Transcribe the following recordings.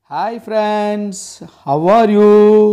Hi friends how are you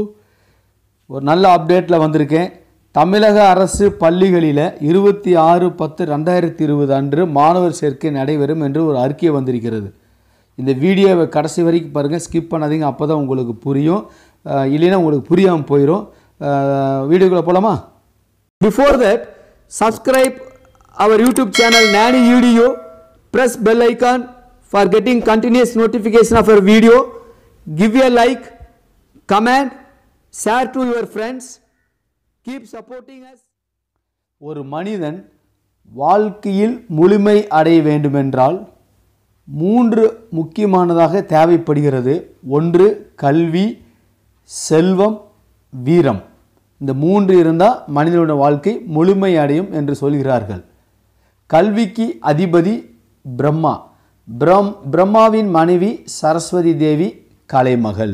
ஒரு நல்ல அப்டேட்டில் வந்திருக்கேன் தமிழக அரசு பள்ளிகளில் இருபத்தி ஆறு பத்து ரெண்டாயிரத்தி இருபது அன்று மாணவர் சேர்க்கை நடைபெறும் என்று ஒரு அறிக்கை வந்திருக்கிறது இந்த வீடியோவை கடைசி வரைக்கும் பாருங்கள் ஸ்கிப் பண்ணாதீங்க அப்போ தான் உங்களுக்கு புரியும் அஹ் இல்லைன்னா உங்களுக்கு புரியாமல் போயிடும் வீடியோக்குள்ளே போகலாமா Before that, subscribe our YouTube channel Nani Video. Press bell icon for getting continuous notification of our video. Give a like, comment, share to your friends. Keep supporting us. ஒரு மனிதன் வாழ்க்கையில் முழுமை அடைய வேண்டுமென்றால் மூன்று முக்கியமானதாக தேவைப்படுகிறது ஒன்று கல்வி செல்வம் வீரம் இந்த மூன்று இருந்தால் மனிதனுடைய வாழ்க்கை முழுமை அடையும் என்று சொல்கிறார்கள் கல்விக்கு அதிபதி பிரம்மா பிரம் பிரம்மாவின் மனைவி சரஸ்வதி தேவி கலைமகள்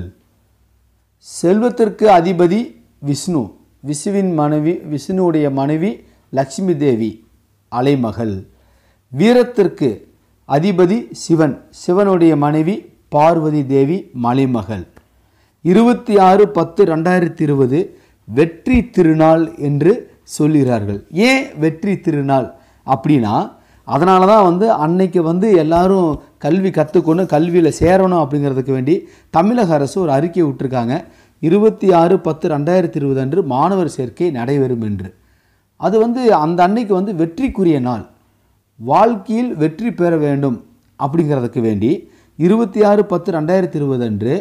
செல்வத்திற்கு அதிபதி விஷ்ணு விஷ்ணுவின் மனைவி விஷ்ணுவுடைய மனைவி லக்ஷ்மி தேவி அலைமகள் வீரத்திற்கு அதிபதி சிவன் சிவனுடைய மனைவி பார்வதி தேவி மலைமகள் இருபத்தி ஆறு பத்து ரெண்டாயிரத்தி இருபது வெற்றி திருநாள் என்று சொல்கிறார்கள் ஏன் வெற்றி திருநாள் அப்படின்னா அதனால தான் வந்து அன்னைக்கு வந்து எல்லாரும் கல்வி கற்றுக்கணும் கல்வியில் சேரணும் அப்படிங்கிறதுக்கு வேண்டி தமிழக அரசு ஒரு அறிக்கை விட்டுருக்காங்க இருபத்தி ஆறு பத்து ரெண்டாயிரத்தி இருபது அன்று மாணவர் சேர்க்கை நடைபெறும் என்று அது வந்து அந்த அன்னைக்கு வந்து வெற்றிக்குரிய நாள் வாழ்க்கையில் வெற்றி பெற வேண்டும் அப்படிங்கிறதுக்கு வேண்டி இருபத்தி ஆறு பத்து ரெண்டாயிரத்தி இருபது அன்று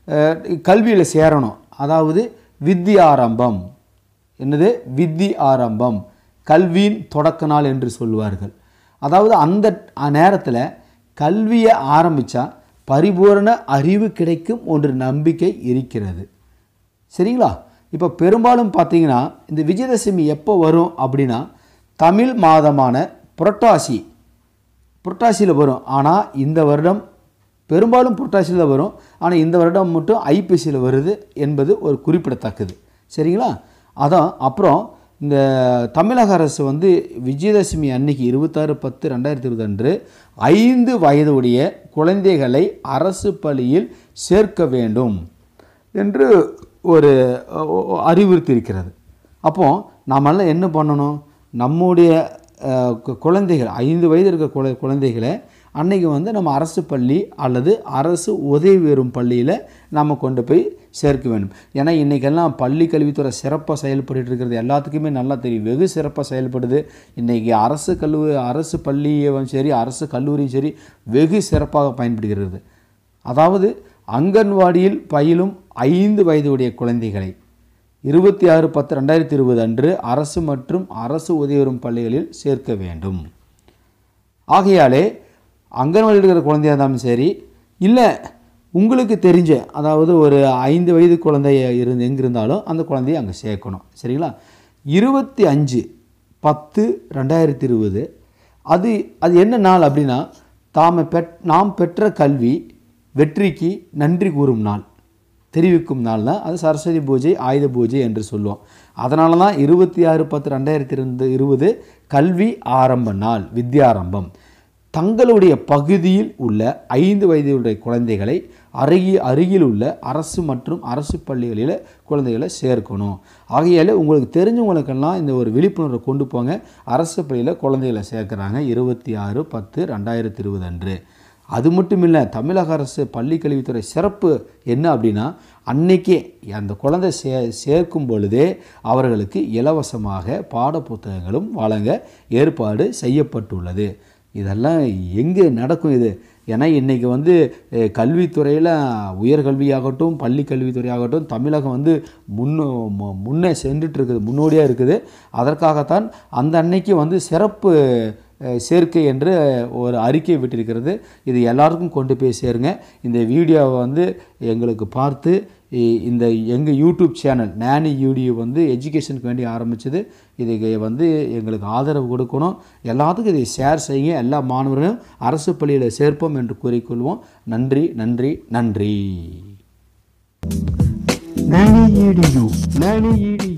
கல்வியில் சேரணும் அதாவது வித்தி ஆரம்பம் என்னது வித்தி ஆரம்பம் கல்வியின் தொடக்க நாள் என்று சொல்வார்கள் அதாவது அந்த நேரத்தில் கல்வியை ஆரம்பித்தா பரிபூரண அறிவு கிடைக்கும் ஒன்று நம்பிக்கை இருக்கிறது சரிங்களா இப்போ பெரும்பாலும் பார்த்தீங்கன்னா இந்த விஜயதசமி எப்போ வரும் அப்படின்னா தமிழ் மாதமான புரட்டாசி புரட்டாசியில் வரும் ஆனால் இந்த வருடம் பெரும்பாலும் புரட்டாசியில் தான் வரும் ஆனால் இந்த வருடம் மட்டும் ஐபிசியில் வருது என்பது ஒரு குறிப்பிடத்தக்கது சரிங்களா அதான் அப்புறம் இந்த தமிழக அரசு வந்து விஜயதசமி அன்னைக்கு இருபத்தாறு பத்து ரெண்டாயிரத்தி இருபது அன்று ஐந்து வயதுடைய குழந்தைகளை அரசு பள்ளியில் சேர்க்க வேண்டும் என்று ஒரு அறிவுறுத்தி இருக்கிறது அப்போ நாமெல்லாம் என்ன பண்ணணும் நம்முடைய அஹ், கு- குழந்தைகள் ஐந்து வயது இருக்க குழ குழந்தைகளை அன்னைக்கு வந்து நம்ம அரசு பள்ளி அல்லது அரசு உதவி பெறும் பள்ளியில் நம்ம கொண்டு போய் சேர்க்க வேண்டும் ஏன்னா இன்றைக்கெல்லாம் பள்ளி கல்வித்துறை சிறப்பாக செயல்பட்டு இருக்கிறது எல்லாத்துக்குமே நல்லா தெரியும் வெகு சிறப்பாக செயல்படுது இன்றைக்கி அரசு கல்லூரி அரசு பள்ளியும் சரி அரசு கல்லூரியும் சரி வெகு சிறப்பாக பயன்படுகிறது அதாவது அங்கன்வாடியில் பயிலும் ஐந்து வயதுடைய குழந்தைகளை இருபத்தி ஆறு பத்து ரெண்டாயிரத்தி இருபது அன்று அரசு மற்றும் அரசு உதவி பெறும் பள்ளிகளில் சேர்க்க வேண்டும் ஆகையாலே அங்கன்வாடியில் இருக்கிற குழந்தையாக இருந்தாலும் சரி இல்லை உங்களுக்கு தெரிஞ்ச அதாவது ஒரு ஐந்து வயது குழந்தைய இருந்து எங்கே இருந்தாலும் அந்த குழந்தைய அங்கே சேர்க்கணும் சரிங்களா இருபத்தி அஞ்சு பத்து ரெண்டாயிரத்தி இருபது அது அது என்ன நாள் அப்படின்னா தாம பெற் நாம் பெற்ற கல்வி வெற்றிக்கு நன்றி கூறும் நாள் தெரிவிக்கும் நாள் தான் அது சரஸ்வதி பூஜை ஆயுத பூஜை என்று சொல்லுவோம் அதனால தான் இருபத்தி ஆறு பத்து ரெண்டாயிரத்தி இருந்து இருபது கல்வி ஆரம்ப நாள் வித்யாரம்பம் தங்களுடைய பகுதியில் உள்ள ஐந்து வயதுடைய குழந்தைகளை அருகி அருகில் உள்ள அரசு மற்றும் அரசு பள்ளிகளில் குழந்தைகளை சேர்க்கணும் ஆகையால் உங்களுக்கு தெரிஞ்சவங்களுக்கெல்லாம் இந்த ஒரு விழிப்புணர்வை கொண்டு போங்க அரசு பள்ளியில் குழந்தைகளை சேர்க்குறாங்க இருபத்தி ஆறு பத்து ரெண்டாயிரத்தி இருபது அன்று அது மட்டும் இல்லை தமிழக அரசு பள்ளி கல்வித்துறை சிறப்பு என்ன அப்படின்னா அன்னைக்கே அந்த குழந்தை சே சேர்க்கும் பொழுதே அவர்களுக்கு இலவசமாக பாடப்புத்தகங்களும் வழங்க ஏற்பாடு செய்யப்பட்டுள்ளது இதெல்லாம் எங்கே நடக்கும் இது ஏன்னா இன்றைக்கி வந்து அஹ், கல்வித்துறையில் உயர்கல்வியாகட்டும் பள்ளி கல்வித்துறையாகட்டும் தமிழகம் வந்து முன்னு மு- முன்னே சென்றுட்டு இருக்குது முன்னோடியாக இருக்குது அதற்காகத்தான் அந்த அன்னைக்கு வந்து சிறப்பு அஹ், சேர்க்கை என்று ஒரு அறிக்கை விட்டிருக்கிறது இது எல்லாருக்கும் கொண்டு போய் சேருங்க இந்த வீடியோவை வந்து எங்களுக்கு பார்த்து இ- இந்த எங்கள் யூடியூப் சேனல் நேனி யூடியூ வந்து எஜுகேஷனுக்கு வேண்டி ஆரம்பிச்சது இதுக்கு வந்து எங்களுக்கு ஆதரவு கொடுக்கணும் எல்லாத்துக்கும் இதை ஷேர் செய்யுங்க எல்லா மாணவர்களும் அரசு பள்ளியில் சேர்ப்போம் என்று கூறிக்கொள்வோம் நன்றி நன்றி நன்றி Nanny EDU. Nanny EDU.